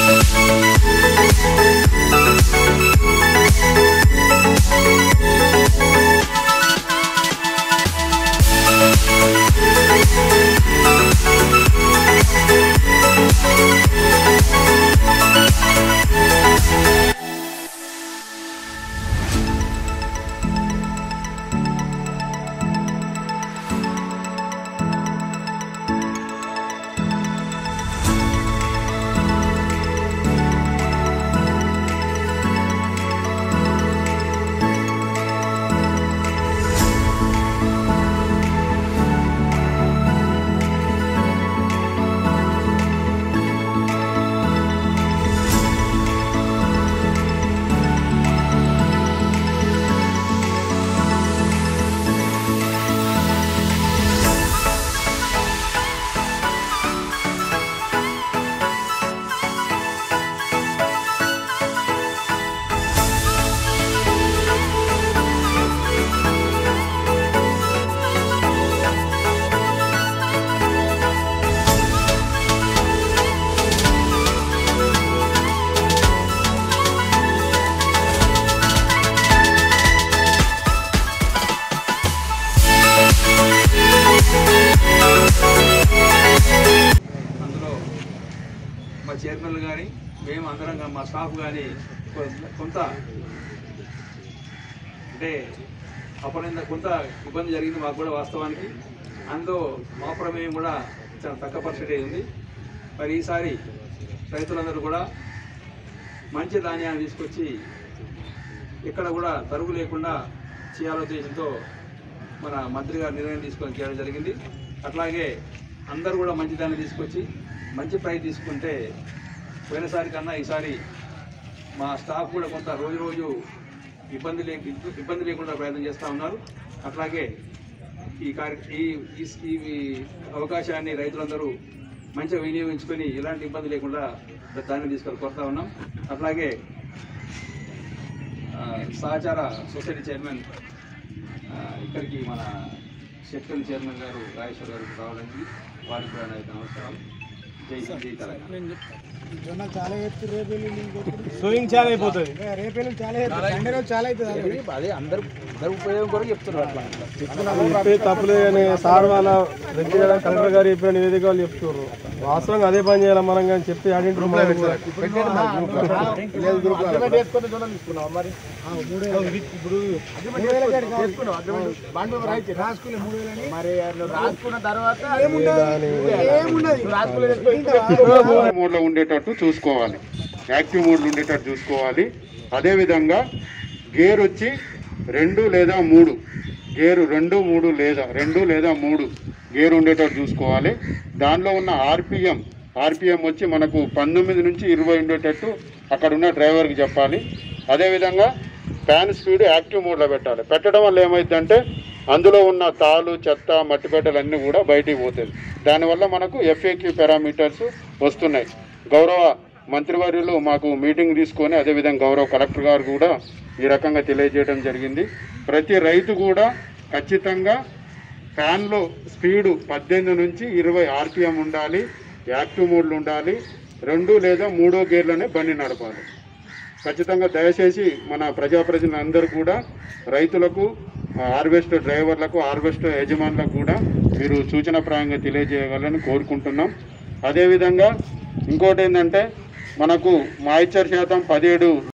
అందులో మా చైర్మన్లు కానీ మేము అందరం గా- మా స్టాఫ్ కానీ కొంత అంటే అప్పుడైనా కొంత ఇబ్బంది జరిగింది మాకు కూడా వాస్తవానికి అందులో మా ప్రమేయం కూడా చాలా తక్కువ పర్సెంటేజ్ ఉంది మరి ఈసారి రైతులందరూ కూడా మంచి ధాన్యాన్ని తీసుకొచ్చి ఇక్కడ కూడా తరుగు లేకుండా చేయాలో ఉద్దేశంతో మన మంత్రి గారు నిర్ణయం తీసుకొని చేయడం జరిగింది అట్లాగే అందరూ కూడా మంచి దాన్ని తీసుకొచ్చి మంచి ప్రైజ్ తీసుకుంటే పోయినసారి కన్నా ఈసారి మా స్టాఫ్ కూడా కొంత రోజు రోజు ఇబ్బంది లే ఇబ్బంది లేకుండా ప్రయత్నం చేస్తూ ఉన్నారు అట్లాగే ఈ కార్య ఈ ఈ- ఈ అవకాశాన్ని రైతులందరూ మంచిగా వినియోగించుకొని ఎలాంటి ఇబ్బంది లేకుండా దాన్ని తీసుకొని కోరుతా ఉన్నాం అట్లాగే ఆ, సహచార సొసైటీ చైర్మన్ ఆ, ఇక్కడికి మన సెక్షన్ చైర్మన్ గారు రాజేశ్వర్ గారు రావడానికి వారికి కూడా నా యొక్క నమస్కారాలు జై జై తెలంగాణ జొన్న చాలా ఎత్తు రేపేళ్ళు సోయింగ్ చాలా అయిపోతుంది రేపేళ్ళు చాలా ఎత్తు సండే రోజు చాలా అవుతుంది అదే అందరు అందరు ఉపయోగం కొరకు చెప్తున్నారు అట్లా చెప్పే తప్పలేదు కానీ సార్ వాళ్ళ రెడ్డి గారు కలెక్టర్ గారు చెప్పిన నివేదిక వాళ్ళు చెప్తున్నారు వాస్తవంగా అదే పని చేయాలి మనం కానీ చెప్పి ఆడింటారు మనం కూడా. రాసుకులే మూడు వేలని మరి నువ్వు రాసుకున్న తర్వాత మోడ్లో ఉండేటట్టు చూసుకోవాలి యాక్టివ్ మోడ్లో ఉండేటట్టు చూసుకోవాలి అదేవిధంగా గేర్ వచ్చి రెండు లేదా మూడు గేరు రెండు మూడు లేదా రెండు లేదా మూడు గేర్ ఉండేటట్టు చూసుకోవాలి దానిలో ఉన్న ఆర్పిఎం ఆర్పిఎం వచ్చి మనకు పంతొమ్మిది నుంచి ఇరవై ఉండేటట్టు అక్కడ ఉన్న డ్రైవర్కి చెప్పాలి అదేవిధంగా ఫ్యాన్ స్పీడ్ యాక్టివ్ మోడ్లో పెట్టాలి పెట్టడం వల్ల ఏమైందంటే అందులో ఉన్న తాలు చెత్త మట్టిపెట్టలు అన్నీ కూడా బయటికి పోతుంది దానివల్ల మనకు ఎఫ్ఏక్యూ పారామీటర్స్ వస్తున్నాయి గౌరవ మంత్రివర్యులు మాకు మీటింగ్ తీసుకొని అదేవిధంగా గౌరవ కలెక్టర్ గారు కూడా ఈ రకంగా తెలియజేయడం జరిగింది ప్రతి రైతు కూడా ఖచ్చితంగా ఫ్యాన్లో స్పీడు పద్దెనిమిది నుంచి ఇరవై ఆర్పిఎం ఉండాలి యాక్టివ్ మోడ్లు ఉండాలి రెండు లేదా మూడో గేర్లనే బండి నడపాలి ఖచ్చితంగా దయచేసి మన ప్రజాప్రతినిధులందరూ కూడా రైతులకు హార్వెస్టర్ డ్రైవర్లకు హార్వెస్టర్ యజమానులకు కూడా మీరు సూచనప్రాయంగా తెలియజేయగలని కోరుకుంటున్నాం అదేవిధంగా ఇంకోటి ఏంటంటే మనకు మాయిశ్చర్ శాతం పదిహేడు